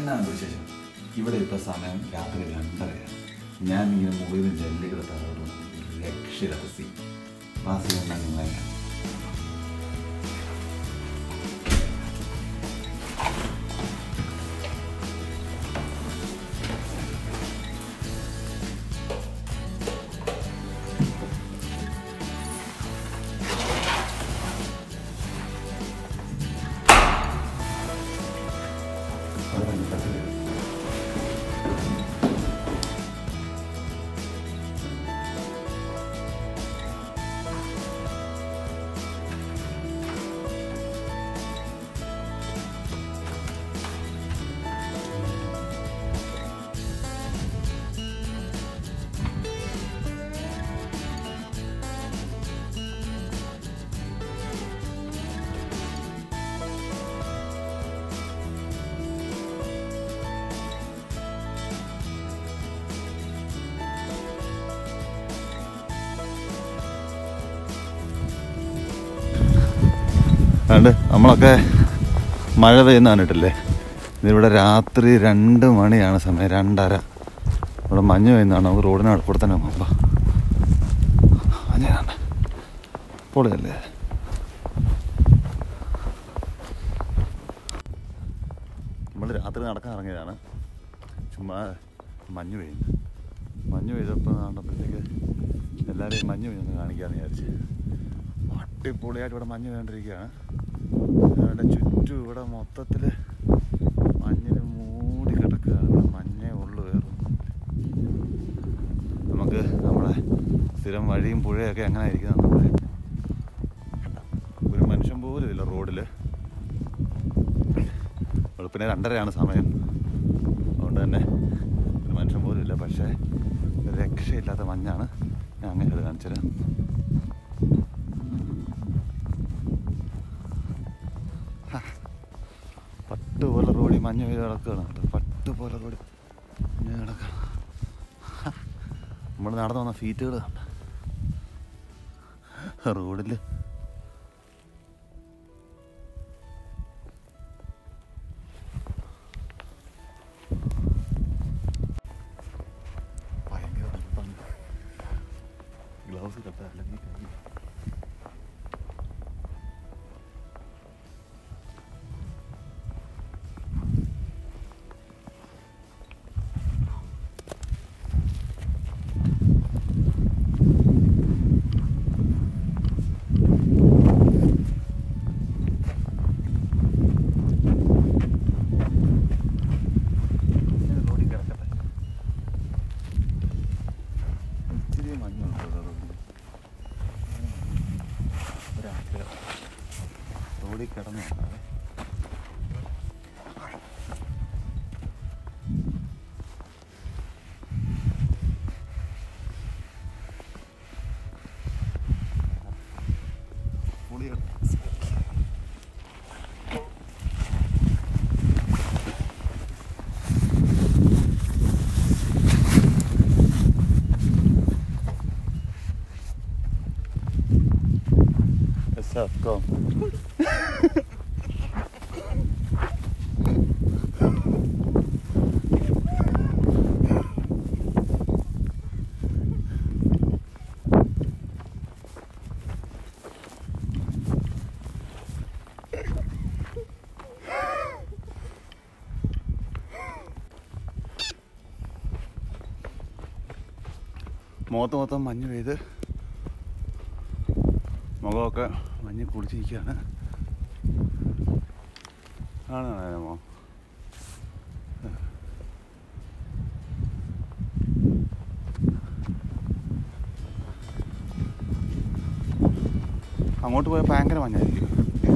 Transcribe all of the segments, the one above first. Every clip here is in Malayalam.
എന്നാണ് വിശേഷം ഇവിടെ ഇപ്പോൾ സമയം രാത്രി രണ്ടരയാണ് ഞാൻ ഇങ്ങനെ മുകളിൽ നിന്ന് ജനലുകൾ തറവിടും രക്ഷയില്ലാത്ത സീ ബാസി എന്നാൽ നിങ്ങളെ അതുകൊണ്ട് നമ്മളൊക്കെ മഴ പെയ്യുന്നതാണ് കേട്ടില്ലേ ഇതിവിടെ രാത്രി രണ്ട് മണിയാണ് സമയം രണ്ടര ഇവിടെ മഞ്ഞ് പെയ്യുന്നതാണ് നമുക്ക് റോഡിന് അടുക്കൂടെ തന്നെ പോകുമ്പോൾ മഞ്ഞാണ് പൊളിയല്ലേ നമ്മൾ രാത്രി നടക്കാൻ ഇറങ്ങിയതാണ് ചുമ്മാ മഞ്ഞ് പെയ്യുന്നു മഞ്ഞ് പെയ്തപ്പോൾ കണ്ടപ്പോഴത്തേക്ക് എല്ലാവരെയും മഞ്ഞ് പെയ്യൊന്ന് കാണിക്കാമെന്ന് വിചാരിച്ച് അടിപൊളിയായിട്ട് ഇവിടെ മഞ്ഞ് വേണ്ടിയിരിക്കുകയാണ് ഇവിടെ ചുറ്റും ഇവിടെ മൊത്തത്തിൽ മഞ്ഞിന് മൂടി കിടക്കുകയാണ് ഇവിടെ മഞ്ഞേ ഉള്ളു വേറെ നമുക്ക് നമ്മുടെ സ്ഥിരം വഴിയും പുഴയൊക്കെ എങ്ങനെ ഇരിക്കുന്നത് നമ്മുടെ ഒരു മനുഷ്യൻ പോലും ഇല്ല റോഡിൽ വെളുപ്പിനെ രണ്ടരയാണ് സമയം അതുകൊണ്ട് തന്നെ ഒരു മനുഷ്യൻ പോലും ഇല്ല പക്ഷേ രക്ഷയില്ലാത്ത മഞ്ഞാണ് ഞാൻ അങ്ങനെ അത് കാണിച്ചത് പട്ടുപോലെ റോഡിൽ മഞ്ഞ് പെയ്ത് കിടക്കുകയാണ് കേട്ടോ പട്ടുപോലെ റോഡിൽ മഞ്ഞ് കിടക്കുകയാണ് നമ്മൾ നടന്നു വന്ന ഫീറ്റുകൾ കണ്ട റോഡിൽ ഭയങ്കര തണുപ്പാണ് ഗ്ലൗസ് കെട്ടാ അല്ലെങ്കിൽ കൈ ഇങ്ങനെ റോഡിൽ കിടക്കട്ടെ ഇച്ചിരി മഞ്ഞുണ്ട് ഇവിടെ റോഡിൽ ഒരാൾക്ക് റോഡിൽ കിടന്നു നോക്കാവേ പൊളിയാണ് What's up, go. മുഖത്ത് മൊത്തം മഞ്ഞ് പെയ്ത് മുഖമൊക്കെ മഞ്ഞ് കുടിച്ചിരിക്കുകയാണ് ആണ് മോ അങ്ങോട്ട് പോയാൽ ഭയങ്കര മഞ്ഞായിരിക്കും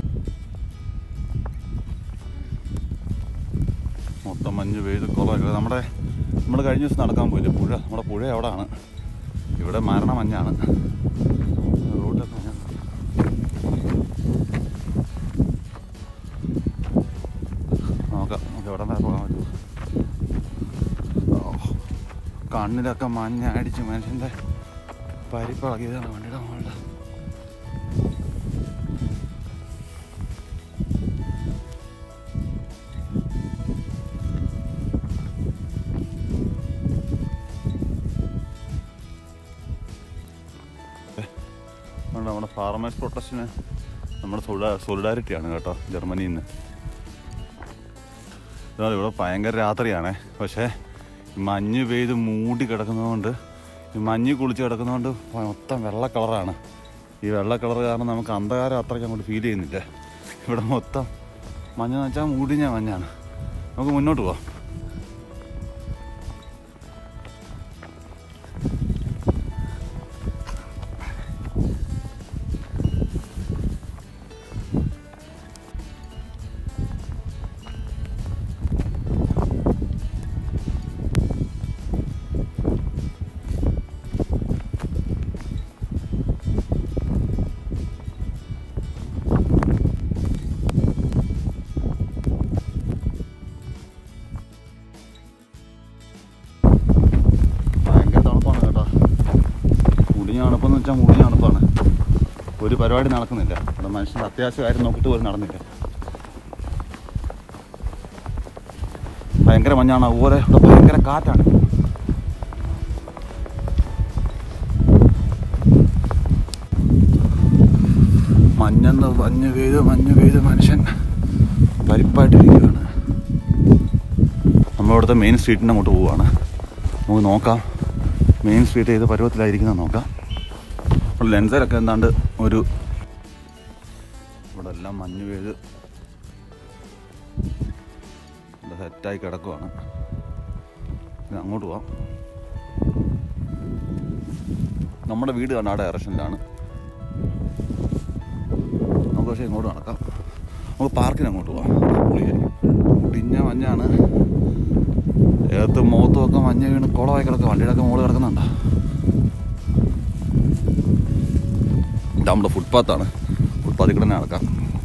മൊത്തം മഞ്ഞ് പെയ്ത് കുളമൊക്കെ നമ്മുടെ നമ്മൾ കഴിഞ്ഞ ദിവസം നടക്കാൻ പോയില്ലേ പുഴ നമ്മുടെ പുഴ അവിടെയാണ് ഇവിടെ മരണ മഞ്ഞാണ് റോഡിലൊക്കെ മഞ്ഞാണ് നോക്കാം നമുക്ക് എവിടെ വരെ പോകാൻ പറ്റുമോ ഓ, കണ്ണിലൊക്കെ മഞ്ഞ അടിച്ച് മനുഷ്യൻ്റെ പരിപ്പിളകിയതാണ് വണ്ടിയുടെ മുകളിൽ നമ്മുടെ ഫാർമേഴ്സ് പ്രൊട്ടക്ഷന് നമ്മുടെ സോളിഡാ സോളിഡാരിറ്റിയാണ് കേട്ടോ ജർമ്മനിയിൽ നിന്ന് ഇതാണ് ഇവിടെ ഭയങ്കര രാത്രിയാണേ പക്ഷേ ഈ മഞ്ഞ് പെയ്ത് മൂടി കിടക്കുന്നതുകൊണ്ട് ഈ മഞ്ഞ് കുളിച്ച് കിടക്കുന്നതുകൊണ്ട് മൊത്തം വെള്ള കളറാണ് ഈ വെള്ള കളർ കാരണം നമുക്ക് അന്ധകാരം അത്രയ്ക്ക് അങ്ങോട്ട് ഫീൽ ചെയ്യുന്നില്ല ഇവിടെ മൊത്തം മഞ്ഞെന്ന് വെച്ചാൽ മൂടിഞ്ഞ മഞ്ഞാണ് നമുക്ക് മുന്നോട്ട് പോവാം ഭയങ്കര തണുപ്പാണ് കേട്ടോ മുടിഞ്ഞ തണുപ്പെന്ന് വെച്ചാൽ മുടിഞ്ഞ തണുപ്പാണ് ഒരു പരിപാടി നടക്കുന്നില്ല ഇവിടെ മനുഷ്യൻ്റെ അത്യാവശ്യ കാര്യം നോക്കിയിട്ട് പോലും നടന്നില്ല ഭയങ്കര മഞ്ഞാണ് അതുപോലെ ഇവിടെ ഭയങ്കര കാറ്റാണ് മഞ്ഞെന്ന് മഞ്ഞ് പെയ്ത് മഞ്ഞ് പെയ്ത് മനുഷ്യൻ പരിപ്പായിട്ടിരിക്കുകയാണ് നമ്മളിവിടുത്തെ മെയിൻ സ്ട്രീറ്റിൻ്റെ അങ്ങോട്ട് പോവുകയാണ് നമുക്ക് നോക്കാം മെയിൻ സ്ട്രീറ്റ് ഏത് പരുവത്തിലായിരിക്കുന്നത് നോക്കാം ഇപ്പോൾ ലെൻസിലൊക്കെ എന്താണ്ട് ഒരു ഇവിടെ എല്ലാം മഞ്ഞ് പെയ്ത് ഇവിടെ സെറ്റായി കിടക്കുവാണ് ഇനി അങ്ങോട്ട് പോവാം നമ്മുടെ വീട് കണ്ട ആ ഡയറക്ഷനിലാണ് നമുക്ക് പക്ഷേ ഇങ്ങോട്ട് നടക്കാം നമുക്ക് പാർക്കിന് അങ്ങോട്ട് പോവാം പൊളിയായിരിക്കും പിഞ്ഞ മഞ്ഞാണ് ഏകത്ത് മുഖത്തും ഒക്കെ മഞ്ഞ വീണ് കുളമായി കിടക്കുക വണ്ടിയുടെ ഒക്കെ മുകളിൽ കിടക്കുന്നുണ്ടോ ഇത് നമ്മുടെ ഫുട്പാത്താണ് ഫുട്പാത്തിൽ കൂടെ തന്നെ നടക്കാം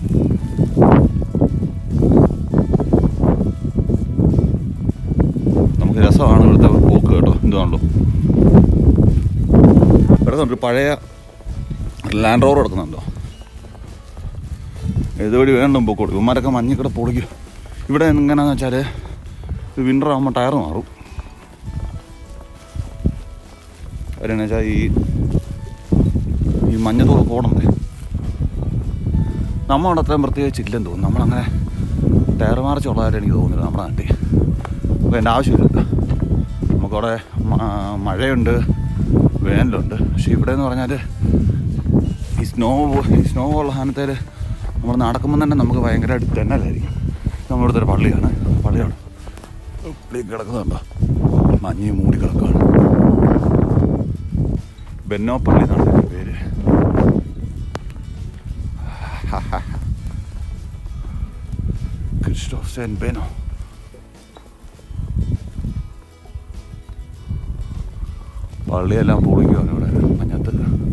നമുക്ക് രസമാണ് ഇവിടുത്തെ പോക്ക് കേട്ടോ എന്തുവാണല്ലോ കിടക്കുന്നുണ്ട് ഒരു പഴയ ലാൻഡ് റോവർ കിടക്കുന്നുണ്ടോ ഇതുവഴി വേണ്ടും പൊക്കോളൂ ഇവന്മാരൊക്കെ മഞ്ഞിൽ കൂടെ പൊളിക്കും ഇവിടെ എങ്ങനെയാണെന്ന് വെച്ചാൽ വിൻ്റർ ആകുമ്പോൾ ടയർ മാറും അവരെന്നു വെച്ചാൽ ഈ ഈ മഞ്ഞത്തോട് പോകണ്ടേ നമ്മളവിടെ അത്രയും പ്രത്യേകിച്ച് ഇല്ലെന്ന് തോന്നുന്നു നമ്മളങ്ങനെ ടയർ മാർച്ചുള്ളതായിട്ട് എനിക്ക് തോന്നുന്നില്ല നമ്മുടെ നാട്ടിൽ അപ്പോൾ എൻ്റെ ആവശ്യമില്ല നമുക്കവിടെ മ- മഴയുണ്ട് വേനലുണ്ട് പക്ഷേ ഇവിടെ എന്ന് പറഞ്ഞാൽ ഈ സ്നോ ഈ സ്നോ ഉള്ള സ്ഥാനത്തേൽ നമ്മൾ നടക്കുമ്പോൾ തന്നെ നമുക്ക് ഭയങ്കരമായിട്ട് തെന്നലായിരിക്കും നമ്മളിവിടുത്തെ ഒരു പള്ളിയാണ് പള്ളിയാണ് പള്ളി കിടക്കുന്നുണ്ടോ മഞ്ഞ് മൂടി കിടക്കുകയാണ് ബെന്നോ പള്ളി എന്നാണ് ഇതിൻ്റെ പേര് ക്രിസ്റ്റോഫ് സെൻ ബെനോ പള്ളിയെല്ലാം പൊളിക്കുകയാണ് ഇവിടെ മഞ്ഞത്ത്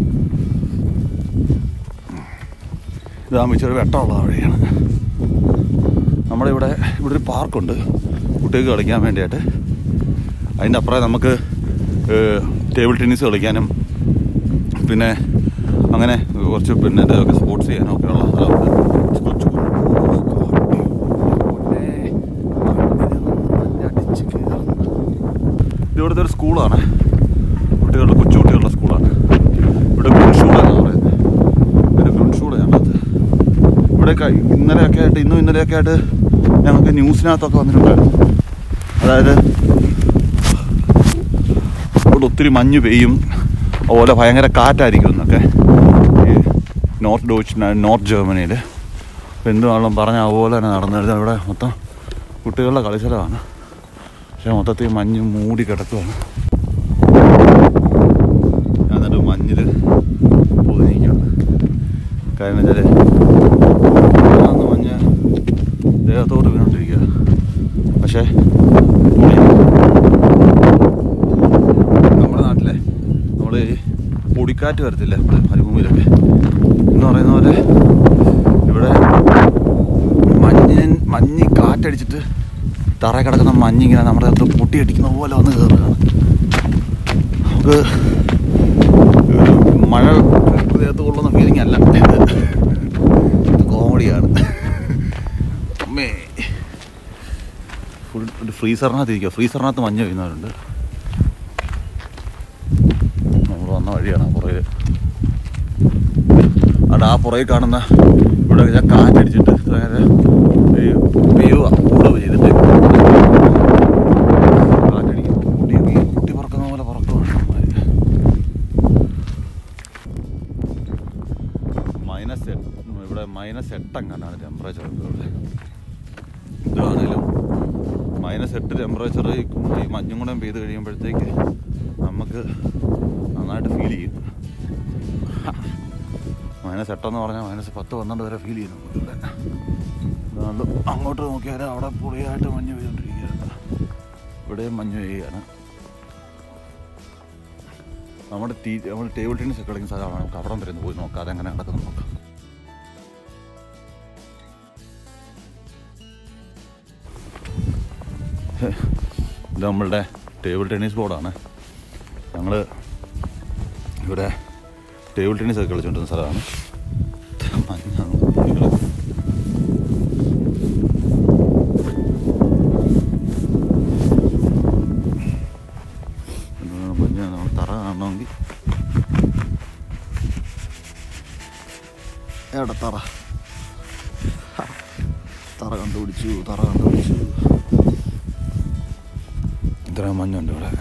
ഇതാകുമ്പോൾ ഇച്ചിരി വെട്ടമുള്ള വഴിയാണ് നമ്മുടെ ഇവിടെ ഇവിടെ ഒരു പാർക്കുണ്ട് കുട്ടികൾക്ക് കളിക്കാൻ വേണ്ടിയിട്ട് അതിൻ്റെ അപ്പുറം നമുക്ക് ടേബിൾ ടെന്നീസ് കളിക്കാനും പിന്നെ അങ്ങനെ കുറച്ച് പിന്നെ ഇതൊക്കെ സ്പോർട്സ് ചെയ്യാനും ഒക്കെ ഉള്ള സ്ഥലമുണ്ട് കൊച്ചു ഇവിടുത്തെ ഒരു സ്കൂളാണ് കുട്ടികളുടെ കൊച്ചു കുട്ടികളുടെ സ്കൂളാണ് ഇവിടെ ഗ്രൂൺഷൂള എന്നാണ് പറയുന്നത് ഒരു ഗ്രൂൺഷൂളയാണത് ഇവിടെയൊക്കെ ഇന്നലെയൊക്കെ ആയിട്ട് ഇന്നും ഇന്നലെയൊക്കെ ആയിട്ട് ഞങ്ങൾക്ക് ന്യൂസിനകത്തൊക്കെ വന്നിട്ടുണ്ടായിരുന്നു അതായത് ഇവിടെ ഒത്തിരി മഞ്ഞ് പെയ്യും അതുപോലെ ഭയങ്കര കാറ്റായിരിക്കും എന്നൊക്കെ ഈ നോർത്ത് ഡോച്ച് നോർത്ത് ജർമ്മനിയിൽ അപ്പോൾ എന്തുവാണെങ്കിലും പറഞ്ഞാൽ അതുപോലെ തന്നെ നടന്നിരുന്നത് ഇവിടെ മൊത്തം കുട്ടികളുടെ കളിസ്ഥലമാണ് പക്ഷേ മൊത്തത്തിൽ മഞ്ഞ് മൂടി കിടക്കുകയാണ് ഞാൻ എന്നിട്ട് മഞ്ഞിൽ പൊതിഞ്ഞിരിക്കുകയാണ് കാര്യം വെച്ചാൽ അന്ന് മഞ്ഞ് ദേഹത്തോട്ട് വീണോണ്ടിരിക്കുക പക്ഷേ നമ്മുടെ നാട്ടിലെ നമ്മൾ ഈ പൊടിക്കാറ്റ് വരത്തില്ല ഇവിടെ മരുഭൂമിയിലൊക്കെ എന്ന് പറയുന്ന പോലെ ഇവിടെ മഞ്ഞിൻ മഞ്ഞ് കാറ്റടിച്ചിട്ട് തറ കിടക്കുന്ന മഞ്ഞിങ്ങനെ നമ്മുടെ അകത്ത് പൊട്ടിയടിക്കുന്ന പോലെ വന്ന് കയറുകയാണ് നമുക്ക് ഒരു മഴ ദേഹത്ത് കൊള്ളുന്ന ഫീലിംഗ് അല്ല ഇത് ഇത് കോമഡിയാണ് അമ്മേ ഫുൾ ഒരു ഫ്രീസറിനകത്ത് ഇരിക്കുക ഫ്രീസറിനകത്ത് മഞ്ഞ് വീഴുന്നവരുണ്ട് നമ്മൾ വന്ന വഴിയാണ് കുറേ അവിടെ ആ പുറകെ കാണുന്ന ഇവിടെ ഞാൻ കാറ്റടിച്ചിട്ട് നേരെ പെയ്യുക ഓടുക ചെയ്തിട്ട് കാറ്റടിക്കുമ്പോൾ കുട്ടി കുട്ടി പറക്കുന്ന പോലെ പറക്കുവാണ് മൈനസ് എട്ട് ഇവിടെ മൈനസ് എട്ടെങ്ങാനാണ് ടെമ്പറേച്ചർ ഇവിടെ ഇതാണേലും മൈനസ് എട്ട് ടെമ്പറേച്ചർ ഈ മഞ്ഞും കൂടെ പെയ്ത് കഴിയുമ്പോഴത്തേക്ക് നമുക്ക് നന്നായിട്ട് ഫീൽ ചെയ്യും മൈനസ് എട്ടെന്ന് പറഞ്ഞാൽ മൈനസ് പത്ത് പന്ത്രണ്ട് വരെ ഫീൽ ചെയ്യും നമുക്ക് ഇവിടെ അതുകൊണ്ട് അങ്ങോട്ട് നോക്കിയാൽ അവിടെ പൊളിയായിട്ട് മഞ്ഞ് പെയ്തുകൊണ്ടിരിക്കുകയാണ് ഇവിടെയും മഞ്ഞ് പെയ്യുകയാണ് നമ്മുടെ ടീ നമ്മൾ ടേബിൾ ടെന്നീസ് ഒക്കെ കളിക്കുന്ന സ്ഥലമാണ് നമുക്ക് അവിടെ വരെ ഒന്ന് പോയി നോക്കാം അതെങ്ങനെ നടക്കുന്നു നോക്കാം ഇത് നമ്മളുടെ ടേബിൾ ടെന്നീസ് ബോർഡാണ് ഞങ്ങൾ ഇവിടെ ടേബിൾ ടെന്നീസ് ഒക്കെ കളിച്ചുകൊണ്ടിരുന്ന സ്ഥലമാണ് മഞ്ഞാണ് കുട്ടികള്. ഇതാണ് മഞ്ഞ നമ്മൾ തറ കാണണമെങ്കിൽ എവിടെ തറ ഹ, തറ കണ്ടുപിടിച്ചു തറ കണ്ടുപിടിച്ചു ഇത്രയും മഞ്ഞുണ്ട് ഇവിടെ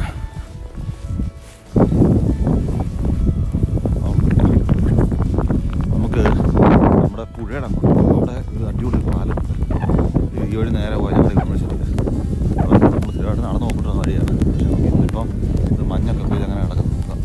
നമുക്ക് നമ്മുടെ പുഴയുടെ അങ്ങോട്ട് അവിടെ ഒരു അടിപൊളി പാലമുണ്ട് ഈ വഴി നേരെ പോയാൽ ഞങ്ങൾ കമ്മ്യൂണിച്ചിട്ടുണ്ട് നമ്മൾ സ്ഥിരമായിട്ട് നടന്നു നോക്കിട്ടുള്ള വഴിയാണ് പക്ഷെ നമുക്ക് ഇന്നിപ്പം ഇത് മഞ്ഞൊക്കെ പോയി അങ്ങനെ കിടക്കുന്നു നോക്കാം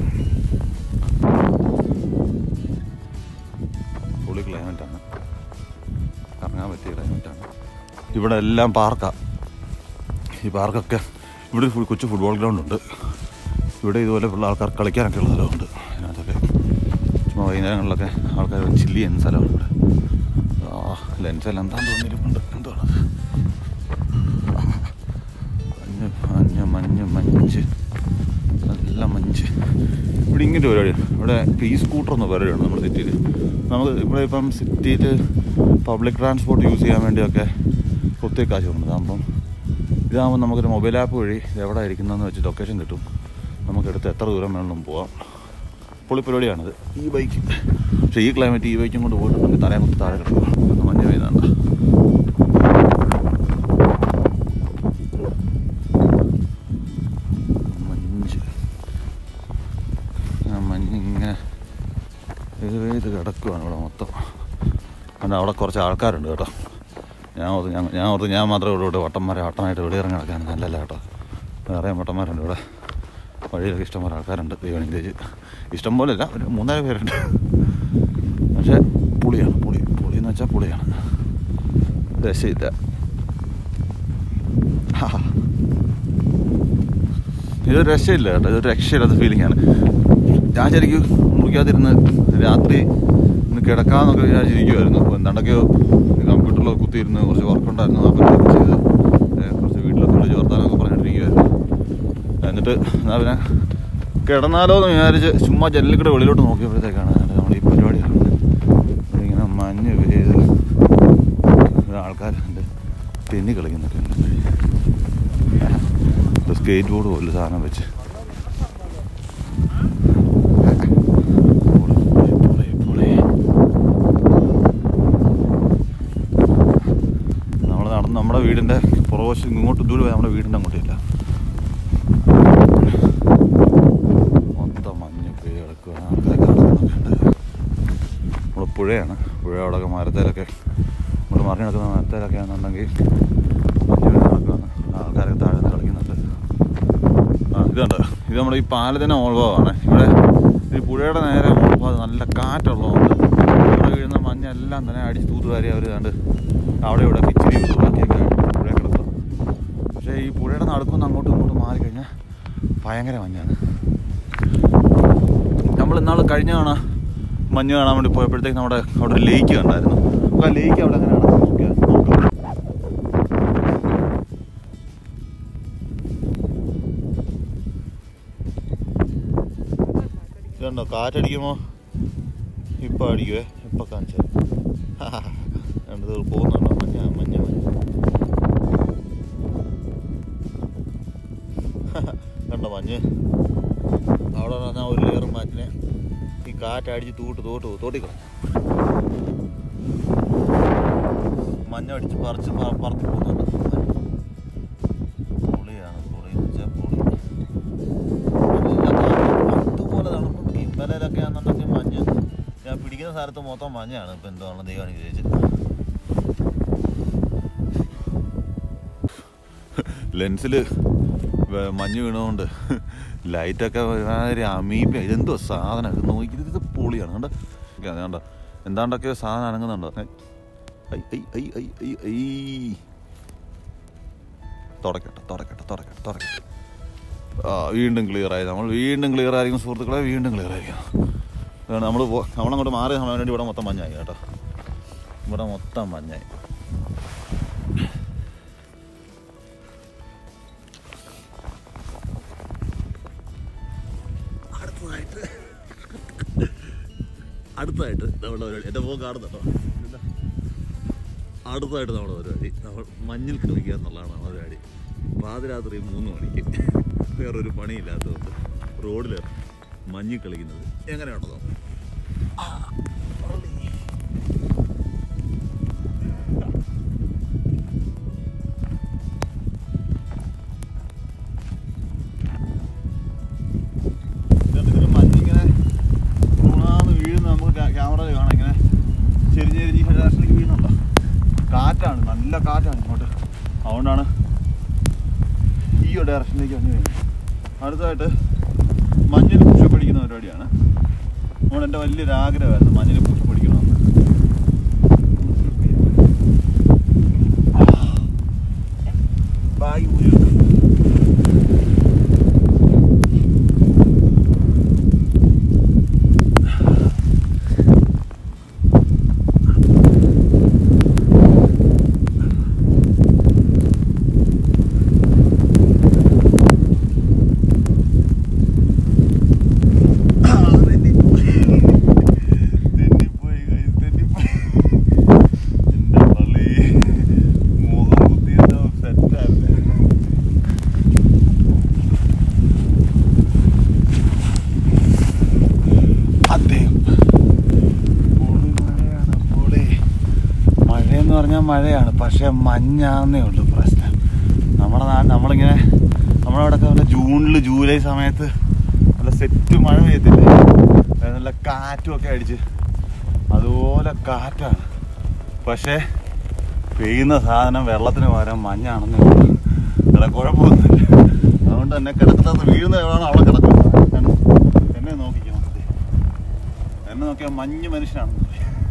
പൊളി ക്ലൈമറ്റാണ് കറങ്ങാൻ പറ്റിയ ക്ലൈമറ്റാണ് ഇവിടെ എല്ലാം പാർക്കാണ് ഈ പാർക്കൊക്കെ ഇവിടെ ഒരു ഫു- കൊച്ചു ഫുട്ബോൾ ഗ്രൗണ്ട് ഉണ്ട് ഇവിടെ ഇതുപോലെ ഉള്ള ആൾക്കാർ കളിക്കാനൊക്കെ ഉള്ള സ്ഥലമുണ്ട് അതിനകത്തൊക്കെ ചുമ്മാ വൈകുന്നേരങ്ങളിലൊക്കെ ആൾക്കാർ ചില്ലി ചെയ്യുന്ന സ്ഥലമാണ് ഇവിടെ ആ ലെൻസെല്ലാം എന്താന്ന് തോന്നിയിരിപ്പുണ്ട് എന്താണ് മഞ്ഞ് മഞ്ഞ് മഞ്ഞ് മഞ്ഞ് നല്ല മഞ്ഞ് ഇവിടെ ഇങ്ങനെ ഒരു പരിപാടിയാണ് ഇവിടെ ഇപ്പോൾ ഈ സ്കൂട്ടർ എന്ന പരിപാടിയാണ് നമ്മുടെ സിറ്റിയിൽ നമുക്ക് ഇവിടെ ഇപ്പം സിറ്റിയിൽ പബ്ലിക് ട്രാൻസ്പോർട്ട് യൂസ് ചെയ്യാൻ വേണ്ടിയൊക്കെ ഒത്തിരി കാശ് കൊടുക്കുന്നത് അപ്പം ഇതാകുമ്പോൾ നമുക്കൊരു മൊബൈൽ ആപ്പ് വഴി ഇത് എവിടെ ഇരിക്കുന്നതെന്ന് വെച്ച് ലൊക്കേഷൻ കിട്ടും നമുക്കെടുത്ത് എത്ര ദൂരം വേണമെങ്കിലും പോവാം പൊളി പരിപാടിയാണിത് ഈ ബൈക്ക് പക്ഷേ ഈ ക്ലൈമറ്റ് ഈ ബൈക്കും കൊണ്ട് പോയിട്ട് നമുക്ക് തലയെ കുത്തി താഴെ കിടക്കും മഞ്ഞ പെയ്യുന്നുണ്ട് മഞ്ഞ് ആ മഞ്ഞ് ഇങ്ങനെ ഇത് ഇത് കിടക്കുവാണ് ഇവിടെ മൊത്തം കാരണം അവിടെ കുറച്ച് ആൾക്കാരുണ്ട് കേട്ടോ ഞാൻ ഓർത്ത് ഞാൻ ഞാൻ ഓർത്ത് ഞാൻ മാത്രമേ ഇവിടെ ഇവിടെ വട്ടന്മാരെ വട്ടമായിട്ട് വെളിയിറങ്ങി നടക്കാൻ നല്ലല്ല കേട്ടോ വേറെയും വട്ടന്മാരുണ്ട് ഇവിടെ വഴിയിലൊക്കെ ഇഷ്ടംപോലെ ആൾക്കാരുണ്ട് ദൈവനിന്ദേശ് ഇഷ്ടം പോലെ അല്ല ഒരു മൂന്നാല് പേരുണ്ട് പക്ഷേ പുളിയാണ് പുളി പുളി എന്ന് വെച്ചാൽ പുളിയാണ് രസയില്ല ഹാ. ഇതൊരു രക്ഷയില്ല കേട്ടോ ഇതൊരു രക്ഷയില്ലാത്ത ഫീലിംഗ് ആണ് ഞാൻ ശരിക്കും മുറിക്കാതിരുന്ന് രാത്രി ഇന്ന് കിടക്കാന്നൊക്കെ വിചാരിച്ചിരിക്കുമായിരുന്നു അപ്പോൾ എന്താണ്ടൊക്കെയോ കമ്പ്യൂട്ടറിലൊക്കെ കുത്തിയിരുന്ന് കുറച്ച് വർക്ക് ഉണ്ടായിരുന്നു അപ്പോഴത്തേക്ക് ചെയ്ത് ഏ, കുറച്ച് വീട്ടിലൊക്കെ വിളിച്ച് വർത്താനൊക്കെ പറഞ്ഞിട്ടിരിക്കുമായിരുന്നു എന്നിട്ട് എന്നാ പിന്നെ കിടന്നാലോ എന്ന് വിചാരിച്ച് ചുമ്മാ ജനലിൽ കൂടെ വെളിയിലോട്ട് നോക്കിയപ്പോഴത്തേക്കാണ് നമ്മൾ ഈ പരിപാടി കാണുന്നത് ഇവിടെ ഇങ്ങനെ മഞ്ഞ് പെയ്ത് ആൾക്കാരുണ്ട് തെന്നി കളിക്കുന്നൊക്കെ ഉണ്ട് സ്കേറ്റ് ബോർഡ് പോലെ സാധനം വെച്ച് പൊളി, പൊളി, പൊളി. നമ്മൾ നടന്ന് നമ്മുടെ വീടിൻ്റെ പുറവശം ഇങ്ങോട്ട് ദൂരെ പോയി നമ്മുടെ വീടിൻ്റെ അങ്ങോട്ടില്ല മൊത്തം മഞ്ഞ് പെയ്ത് കിടക്കുകയാണ് ആൾക്കാർ കിടക്കുന്നൊക്കെ ഉണ്ട് നമ്മൾ പുഴയാണ് പുഴ അവിടെ മരത്തേലൊക്കെ നമ്മൾ മറിഞ്ഞ് നടക്കുന്ന മരത്തേലൊക്കെ ആണെന്നുണ്ടെങ്കിൽ മഞ്ഞ് വീണ് നടക്കുകയാണ് ആൾക്കാരൊക്കെ താഴെ നിന്ന് കളിക്കുന്നുണ്ട് ആ ഇതുണ്ട് ഇത് നമ്മുടെ ഈ പാലത്തിന് ഓൾഭാഗമാണ് ഇവിടെ ഈ പുഴയുടെ നേരെ ഓൾഭാഗം നല്ല കാറ്റുള്ളതുകൊണ്ട് ഇവിടെ വീഴുന്ന മഞ്ഞെല്ലാം തന്നെ അടിച്ച് തൂത്തുവാരി അവർ കണ്ട് അവിടെ ഇവിടെ ഇച്ചിരി വീട് ബാക്കിയൊക്കെ പുഴ കിടക്കും പക്ഷേ ഈ പുഴയുടെ നടുക്കൊന്ന് അങ്ങോട്ടും ഇങ്ങോട്ടും മാറിക്കഴിഞ്ഞാൽ ഭയങ്കര മഞ്ഞാണ് നമ്മൾ ഇന്നാൾ കഴിഞ്ഞ കാണാൻ മഞ്ഞ് കാണാൻ വേണ്ടി പോയപ്പോഴത്തേക്ക് നമ്മുടെ അവിടെ ഒരു ലേക്ക് കണ്ടായിരുന്നു അപ്പോൾ ആ ലേക്ക് അവിടെ അങ്ങനെ നടക്കുന്നു നോക്കിയാൽ നോക്കാം ഇതുണ്ടോ കാറ്റടിക്കുമോ ഇപ്പം അടിക്കുവേ ഇപ്പം കാണിച്ചു രണ്ടു പോകുന്നുണ്ടോ മഞ്ഞ മഞ്ഞ മഞ്ഞ കണ്ടോ മഞ്ഞ് അവിടെ പറഞ്ഞാൽ ഒരു ലെയർ മാറ്റിനെ ഈ കാറ്റടിച്ച് തൂട്ട് തോട്ട് തോട്ടിക്കളഞ്ഞു മഞ്ഞടിച്ച് പറിച്ച് പ- പറത്തി പോകുന്നുണ്ട് പൊളിയാണ് പൊളി എന്ന് വെച്ചാൽ പൊളി നല്ല കാറ്റ്. അതുപോലെ തണുപ്പും ഇന്നലെയൊക്കെ ആണെന്നുണ്ടെങ്കിൽ മഞ്ഞ് ഞാൻ പിടിക്കുന്ന സ്ഥലത്ത് മൊത്തം മഞ്ഞാണ് ഇപ്പം എന്താണ് ദൈവം അനുഗ്രഹിച്ച് ലെൻസിൽ മഞ്ഞ് വീണതുകൊണ്ട് ലൈറ്റൊക്കെ ഒരുമാതിരി അമീബ ഇതെന്തോ സാധനം ഇത് നോക്കി ഇത് പൊളിയാണ് കണ്ട കണ്ട എന്താണ്ടൊക്കെ സാധനം അനങ്ങുന്നുണ്ടോ ഏ? ഐ ഐ ഐ ഐ ഐ ഐ തുടക്കട്ടെ തുടക്കട്ടെ തുടക്കട്ടെ തുടക്കട്ടെ ആ വീണ്ടും ക്ലിയർ ആയി നമ്മൾ വീണ്ടും ക്ലിയർ ആയിരിക്കും സുഹൃത്തുക്കളെ വീണ്ടും ക്ലിയർ ആയിരിക്കും നമ്മൾ നമ്മളങ്ങോട്ട് മാറിയ സമയം വേണ്ടി ഇവിടെ മൊത്തം മഞ്ഞായി കേട്ടോ ഇവിടെ മൊത്തം മഞ്ഞായി അടുത്തതായിട്ട് അടുത്തതായിട്ട് നമ്മുടെ പരിപാടി എൻ്റെ പോകും കാണുന്നുണ്ടോ ഇല്ല. അടുത്തതായിട്ട് നമ്മുടെ പരിപാടി നമ്മൾ മഞ്ഞിൽ കളിക്കുക എന്നുള്ളതാണ് നമ്മുടെ പരിപാടി പാതിരാത്രി മൂന്ന് മണിക്ക് വേറൊരു പണിയില്ലാത്തതുകൊണ്ട് റോഡിൽ മഞ്ഞിൽ കളിക്കുന്നത് എങ്ങനെയാണോ ഇതിന് മഞ്ഞിങ്ങനെ തൂണാന്ന് വീഴുന്ന നമുക്ക് ക്യാമറയിൽ കാണാം ഇങ്ങനെ ചെരിഞ്ഞ് ചെരിഞ്ഞ് ഡയറക്ഷനിലേക്ക് വീഴുന്നുണ്ടോ കാറ്റാണ് നല്ല കാറ്റാണ് ഇങ്ങോട്ട് അതുകൊണ്ടാണ് ഈ ഒരു ഡയറക്ഷനിലേക്ക് വന്ന് വീഴുന്നത് അടുത്തതായിട്ട് മഞ്ഞിൽ പുഷ പിടിക്കുന്ന പരിപാടിയാണ് അതുകൊണ്ട് എൻ്റെ വലിയൊരു ആഗ്രഹമായിരുന്നു മഞ്ഞിൽ പുഷ പിടിക്കണമെന്ന് ബാഗ് ഊരി വെക്കാം. ആ, തെന്നിപ്പോയി. തെന്നിപ്പോയി guys, തെന്നിപ്പോയി. എൻ്റെ പള്ളി. മുഖം കുത്തിയിട്ട് set ആയിരുന്നു. അദ്ദേഹം പൊളി മഴയാണ്, പൊളി. മഴയെന്ന് പറഞ്ഞാൽ മഴയാണ് പക്ഷെ മഞ്ഞാന്നേ ഉള്ളൂ പ്രശ്നം നമ്മുടെ നാ നമ്മളിങ്ങനെ നമ്മുടെ അവിടെ നല്ല ജൂണിൽ ജൂലൈ സമയത്ത് നല്ല സെറ്റ് മഴ പെയ്യത്തില്ലേ അത് നല്ല കാറ്റും ഒക്കെ അടിച്ച് അതുപോലെ കാറ്റാണ് പക്ഷേ പെയ്യുന്ന സാധനം വെള്ളത്തിന് പകരം മഞ്ഞാണെന്നേ ഉള്ളൂ ഇവിടെ കുഴപ്പമൊന്നുമില്ല അതുകൊണ്ട് തന്നെ കിടക്കുന്നത് വീഴുന്ന എവിടെയാണ് അവിടെ കിടക്കുന്നത് എന്നെ നോക്കിക്കാൻ എന്നെ നോക്കിയാൽ മഞ്ഞ് മനുഷ്യനാണെന്ന് പറയും